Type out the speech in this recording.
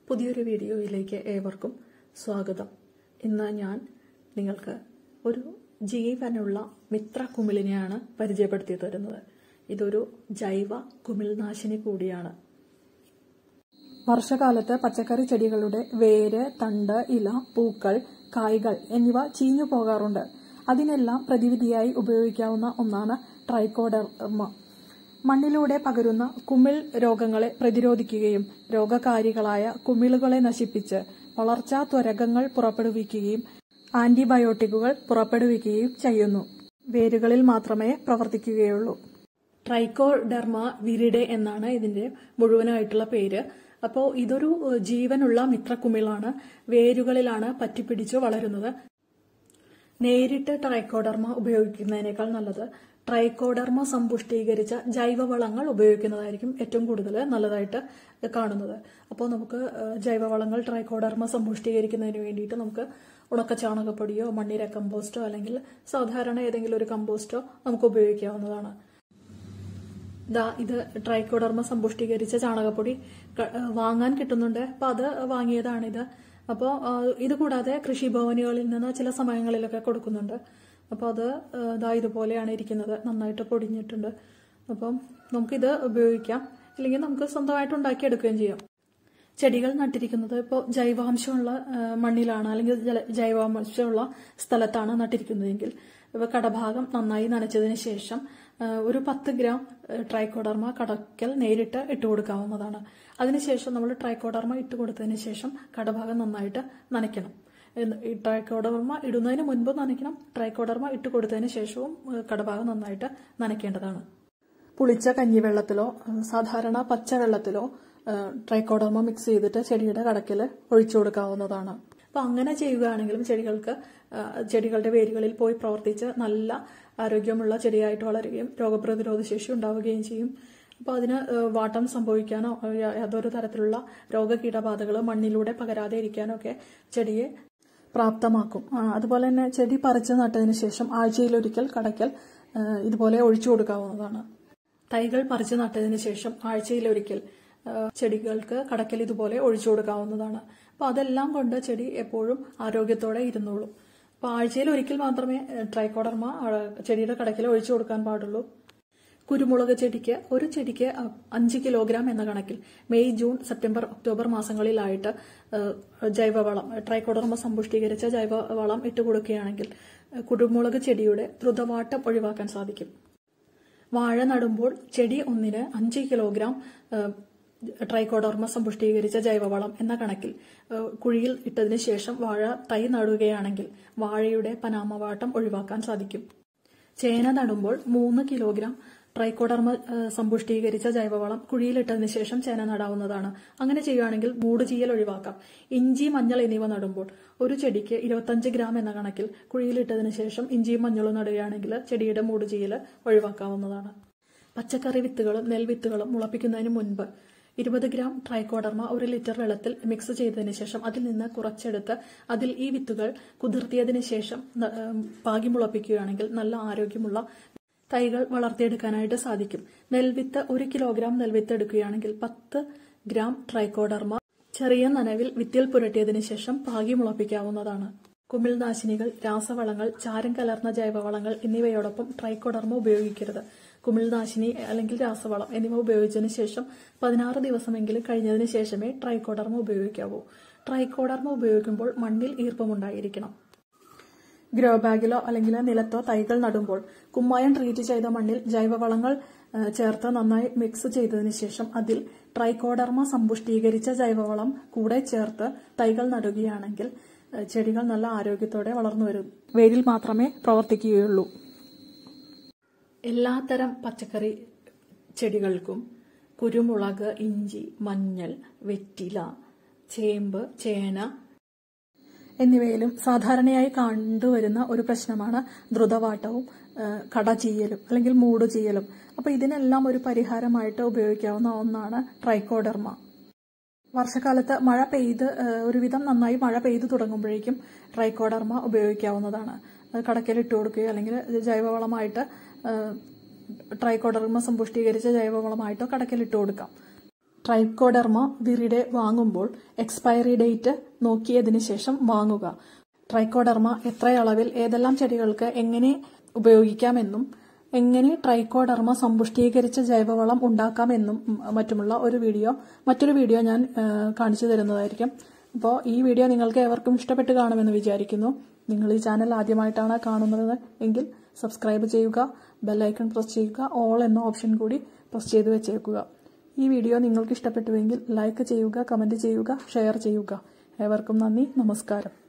പുതിയൊരു വീഡിയോയിലേക്ക് ഏവർക്കും സ്വാഗതം ഇന്ന് ഞാൻ നിങ്ങൾക്ക് ഒരു ജീവനുള്ള മിത്ര കുമിളിനെയാണ് പരിചയപ്പെടുത്തി തരുന്നത് ഇതൊരു ജൈവ കുമിൾനാശിനി കൂടിയാണ് വർഷകാലത്ത് പച്ചക്കറി ചെടികളുടെ വേര് തണ്ട് ഇല പൂക്കൾ കായ്കൾ എന്നിവ ചീഞ്ഞു പോകാറുണ്ട് അതിനെല്ലാം പ്രതിവിധിയായി ഉപയോഗിക്കാവുന്ന ഒന്നാണ് ട്രൈക്കോഡർമ മണ്ണിലൂടെ പകരുന്ന കുമിൾ രോഗങ്ങളെ പ്രതിരോധിക്കുകയും രോഗകാരികളായ കുമിളുകളെ നശിപ്പിച്ച് വളർച്ചാ ത്വരകങ്ങൾ പുറപ്പെടുവിക്കുകയും ആന്റിബയോട്ടിക്കുകൾ പുറപ്പെടുവിക്കുകയും ചെയ്യുന്നു വേരുകളിൽ മാത്രമേ പ്രവർത്തിക്കുകയുള്ളൂ ട്രൈക്കോഡെർമ വിരിഡെ എന്നാണ് ഇതിന്റെ മുഴുവനായിട്ടുള്ള പേര് അപ്പോൾ ഇതൊരു ഏഹ്, ജീവനുള്ള മിത്രക്കുമിളാണ് വേരുകളിലാണ് പറ്റിപ്പിടിച്ച് വളരുന്നത് നേരിട്ട് ട്രൈക്കോഡർമ ഉപയോഗിക്കുന്നതിനേക്കാൾ നല്ലത് ട്രൈക്കോഡർമ സമ്പുഷ്ടീകരിച്ച ജൈവവളങ്ങൾ ഉപയോഗിക്കുന്നതായിരിക്കും ഏറ്റവും കൂടുതൽ നല്ലതായിട്ട് കാണുന്നത് അപ്പോൾ നമുക്ക് ഏഹ്, ജൈവവളങ്ങൾ ട്രൈക്കോഡർമ സമ്പുഷ്ടീകരിക്കുന്നതിന് വേണ്ടിയിട്ട് നമുക്ക് ഉണക്ക ചാണകപ്പൊടിയോ മണ്ണിര കമ്പോസ്റ്റോ അല്ലെങ്കിൽ സാധാരണ ഏതെങ്കിലും ഒരു കമ്പോസ്റ്റോ നമുക്ക് ഉപയോഗിക്കാവുന്നതാണ് ദാ ഇത് ട്രൈക്കോഡർമ സമ്പുഷ്ടീകരിച്ച ചാണകപ്പൊടി ക- വാങ്ങാൻ കിട്ടുന്നുണ്ട് അപ്പൊ അത് വാങ്ങിയതാണിത് അപ്പോൾ ഇത് കൂടാതെ കൃഷിഭവനുകളിൽ നിന്ന് ചില സമയങ്ങളിലൊക്കെ കൊടുക്കുന്നുണ്ട് അപ്പോൾ അത് ആ, ദാ ഇതുപോലെയാണ് ഇരിക്കുന്നത് നന്നായിട്ട് പൊടിഞ്ഞിട്ടുണ്ട് അപ്പം നമുക്കിത് ഉപയോഗിക്കാം അല്ലെങ്കിൽ നമുക്ക് സ്വന്തമായിട്ട് ഉണ്ടാക്കിയെടുക്കുകയും ചെയ്യാം ചെടികൾ നട്ടിരിക്കുന്നത് ഇപ്പോൾ ജൈവാംശമുള്ള ആ, മണ്ണിലാണ് അല്ലെങ്കിൽ ജല- ജൈവാംശമുള്ള സ്ഥലത്താണ് നട്ടിരിക്കുന്നതെങ്കിൽ ഇപ്പോൾ കടഭാഗം നന്നായി നനച്ചതിന് ശേഷം ആ, ഒരു പത്ത് ഗ്രാം ആ, ട്രൈക്കോഡർമ കടക്കൽ നേരിട്ട് ഇട്ട് കൊടുക്കാവുന്നതാണ് അതിനുശേഷം നമ്മൾ ട്രൈക്കോഡർമ ഇട്ട് കൊടുത്തതിന് ശേഷം കടഭാഗം നന്നായിട്ട് നനയ്ക്കണം എന്ന് ഈ ട്രൈക്കോഡർമ ഇടുന്നതിന് മുൻപ് നനയ്ക്കണം ട്രൈക്കോഡർമ ഇട്ട് കൊടുത്തതിന് ശേഷവും ആ, കടഭാഗം നന്നായിട്ട് നനയ്ക്കേണ്ടതാണ് പുളിച്ച കഞ്ഞിവെള്ളത്തിലോ ഉം, സാധാരണ പച്ചവെള്ളത്തിലോ ഏഹ്, ട്രൈക്കോഡർമ മിക്സ് ചെയ്തിട്ട് ചെടിയുടെ കടക്കിൽ ഒഴിച്ചു കൊടുക്കാവുന്നതാണ് അപ്പൊ അങ്ങനെ ചെയ്യുകയാണെങ്കിലും ചെടികൾക്ക് ഏഹ്, ചെടികളുടെ വേരുകളിൽ പോയി പ്രവർത്തിച്ച് നല്ല ആരോഗ്യമുള്ള ചെടിയായിട്ട് വളരുകയും രോഗപ്രതിരോധ ശേഷി ഉണ്ടാവുകയും ചെയ്യും അപ്പോൾ അതിന് ഏഹ്, വാട്ടം സംഭവിക്കാനോ ഏഹ്, യാ- യാതൊരു തരത്തിലുള്ള രോഗകീടബാധകൾ മണ്ണിലൂടെ പകരാതെ ഇരിക്കാനോ ഒക്കെ ചെടിയെ പ്രാപ്തമാക്കും ആ, അതുപോലെ തന്നെ ചെടി പറിച്ച് നട്ടതിന് ശേഷം ആഴ്ചയിലൊരിക്കൽ കടയ്ക്കൽ ഏഹ്, ഇതുപോലെ ഒഴിച്ചു കൊടുക്കാവുന്നതാണ് തൈകൾ പറിച്ചു നട്ടതിന് ശേഷം ആഴ്ചയിലൊരിക്കൽ ആ, ചെടികൾക്ക് കടക്കൽ ഇതുപോലെ ഒഴിച്ചു കൊടുക്കാവുന്നതാണ് അപ്പൊ അതെല്ലാം കൊണ്ട് ചെടി എപ്പോഴും ആരോഗ്യത്തോടെ ഇരുന്നോളും അപ്പൊ ആഴ്ചയിൽ ഒരിക്കൽ മാത്രമേ ഏ, ട്രൈക്കോഡർമ ആ, ചെടിയുടെ കടക്കിൽ ഒഴിച്ചു കൊടുക്കാൻ പാടുള്ളൂ കുരുമുളക് ചെടിക്ക് ഒരു ചെടിക്ക് അ, അഞ്ച് കിലോഗ്രാം എന്ന കണക്കിൽ മെയ് ജൂൺ സെപ്റ്റംബർ ഒക്ടോബർ മാസങ്ങളിലായിട്ട് ഏ, ജൈവവളം ട്രൈക്കോഡർമ സമ്പുഷ്ടീകരിച്ച ജൈവവളം ഇട്ട് കൊടുക്കുകയാണെങ്കിൽ ഏ, കുരുമുളക് ചെടിയുടെ ദ്രുതവാട്ടം ഒഴിവാക്കാൻ സാധിക്കും വാഴ നടുമ്പോൾ ചെടി ഒന്നിന് അഞ്ച് കിലോഗ്രാം ഏഹ്, ട്രൈക്കോഡോർമ സമ്പുഷ്ടീകരിച്ച ജൈവവളം എന്ന കണക്കിൽ ഏഹ്, കുഴിയിൽ ഇട്ടതിന് ശേഷം വാഴ തൈ നടുകയാണെങ്കിൽ വാഴയുടെ പനാമവാട്ടം ഒഴിവാക്കാൻ സാധിക്കും ചേന നടുമ്പോൾ മൂന്ന് കിലോഗ്രാം ട്രൈക്കോഡർമ ഏഹ്, സമ്പുഷ്ടീകരിച്ച ജൈവവളം കുഴിയിലിട്ടതിന് ശേഷം ചേന നടാവുന്നതാണ് അങ്ങനെ ചെയ്യുകയാണെങ്കിൽ മൂട് ചീയൽ ഒഴിവാക്കാം ഇഞ്ചി മഞ്ഞൾ എന്നിവ നടുമ്പോൾ ഒരു ചെടിക്ക് ഇരുപത്തഞ്ച് ഗ്രാം എന്ന കണക്കിൽ കുഴിയിലിട്ടതിന് ശേഷം ഇഞ്ചിയും മഞ്ഞളും നടുകയാണെങ്കിൽ ചെടിയുടെ മൂട് ചീയൽ ഒഴിവാക്കാവുന്നതാണ് പച്ചക്കറി വിത്തുകളും നെൽവിത്തുകളും മുളപ്പിക്കുന്നതിന് മുൻപ് ഇരുപത് ഗ്രാം ട്രൈക്കോഡർമ ഒരു ലിറ്റർ വെള്ളത്തിൽ മിക്സ് ചെയ്തതിന് ശേഷം അതിൽ നിന്ന് കുറച്ചെടുത്ത് അതിൽ ഈ വിത്തുകൾ കുതിർത്തിയതിന് ശേഷം ന- ഏം, പാകി മുളപ്പിക്കുകയാണെങ്കിൽ നല്ല ആരോഗ്യമുള്ള തൈകൾ വളർത്തിയെടുക്കാനായിട്ട് സാധിക്കും നെൽവിത്ത് ഒരു കിലോഗ്രാം നെൽവിത്ത് എടുക്കുകയാണെങ്കിൽ പത്ത് ഗ്രാം ട്രൈക്കോഡർമ ചെറിയ നനവിൽ വിത്തിൽ പുരട്ടിയതിനു ശേഷം പാകി മുളപ്പിക്കാവുന്നതാണ് കുമിൾനാശിനികൾ രാസവളങ്ങൾ ചാരം കലർന്ന ജൈവവളങ്ങൾ എന്നിവയോടൊപ്പം ട്രൈക്കോഡർമ ഉപയോഗിക്കരുത് കുമിൾനാശിനി അല്ലെങ്കിൽ രാസവളം എന്നിവ ഉപയോഗിച്ചതിന് ശേഷം പതിനാറ് ദിവസമെങ്കിലും കഴിഞ്ഞതിന് ശേഷമേ ട്രൈക്കോഡർമ ഉപയോഗിക്കാവൂ ട്രൈക്കോഡർമ ഉപയോഗിക്കുമ്പോൾ മണ്ണിൽ ഈർപ്പമുണ്ടായിരിക്കണം ഗ്രോ ബാഗിലോ അല്ലെങ്കിൽ നിലത്തോ തൈകൾ നടുമ്പോൾ കുമ്മായം ട്രീറ്റ് ചെയ്ത മണ്ണിൽ ജൈവവളങ്ങൾ ആ, ചേർത്ത് നന്നായി മിക്സ് ചെയ്തതിന് ശേഷം അതിൽ ട്രൈക്കോഡർമ സമ്പുഷ്ടീകരിച്ച ജൈവവളം കൂടെ ചേർത്ത് തൈകൾ നടുകയാണെങ്കിൽ ആ, ചെടികൾ നല്ല ആരോഗ്യത്തോടെ വളർന്നു വരും വേരിൽ മാത്രമേ പ്രവർത്തിക്കുകയുള്ളൂ എല്ലാത്തരം പച്ചക്കറി ചെടികൾക്കും കുരുമുളക് ഇഞ്ചി മഞ്ഞൾ വെറ്റില ചേമ്പ് ചേന എന്നിവയിലും സാധാരണയായി കണ്ടുവരുന്ന ഒരു പ്രശ്നമാണ് ദ്രുതവാട്ടവും ആ, കട ചീയലും അല്ലെങ്കിൽ മൂട് ചീയലും അപ്പൊ ഇതിനെല്ലാം ഒരു പരിഹാരമായിട്ട് ഉപയോഗിക്കാവുന്ന ഒന്നാണ് ട്രൈക്കോഡർമ വർഷക്കാലത്ത് മഴ പെയ്ത് ആ, ഒരുവിധം നന്നായി മഴ പെയ്തു തുടങ്ങുമ്പോഴേക്കും ട്രൈക്കോഡർമ ഉപയോഗിക്കാവുന്നതാണ് അത് കടക്കയിൽ ഇട്ട് കൊടുക്കുകയോ അല്ലെങ്കിൽ ജൈവവളമായിട്ട് ആ, ട്രൈക്കോഡർമ സമ്പുഷ്ടീകരിച്ച ജൈവവളമായിട്ടോ കടക്കൽ ഇട്ട് കൊടുക്കാം ട്രൈക്കോഡർമ വിറിഡെ വാങ്ങുമ്പോൾ എക്സ്പയറി ഡേറ്റ് നോക്കിയതിന് ശേഷം വാങ്ങുക ട്രൈക്കോഡർമ എത്ര അളവിൽ ഏതെല്ലാം ചെടികൾക്ക് എങ്ങനെ ഉപയോഗിക്കാമെന്നും എങ്ങനെ ട്രൈക്കോഡർമ സമ്പുഷ്ടീകരിച്ച ജൈവവളം ഉണ്ടാക്കാമെന്നും മറ്റുമുള്ള ഒരു വീഡിയോ മറ്റൊരു വീഡിയോ ഞാൻ കാണിച്ചു തരുന്നതായിരിക്കും അപ്പോൾ ഈ വീഡിയോ നിങ്ങൾക്ക് ഏവർക്കും ഇഷ്ടപ്പെട്ട് കാണുമെന്ന് വിചാരിക്കുന്നു നിങ്ങൾ ഈ ചാനൽ ആദ്യമായിട്ടാണ് കാണുന്നത് എങ്കിൽ സബ്സ്ക്രൈബ് ചെയ്യുക ബെല്ലൈക്കൺ പ്രസ് ചെയ്യുക ഓൾ എന്ന ഓപ്ഷൻ കൂടി പ്രസ് ചെയ്ത് വെച്ചേക്കുക ഈ വീഡിയോ നിങ്ങൾക്ക് ഇഷ്ടപ്പെട്ടുവെങ്കിൽ ലൈക്ക് ചെയ്യുക കമന്റ് ചെയ്യുക ഷെയർ ചെയ്യുക ഏവർക്കും നന്ദി നമസ്കാരം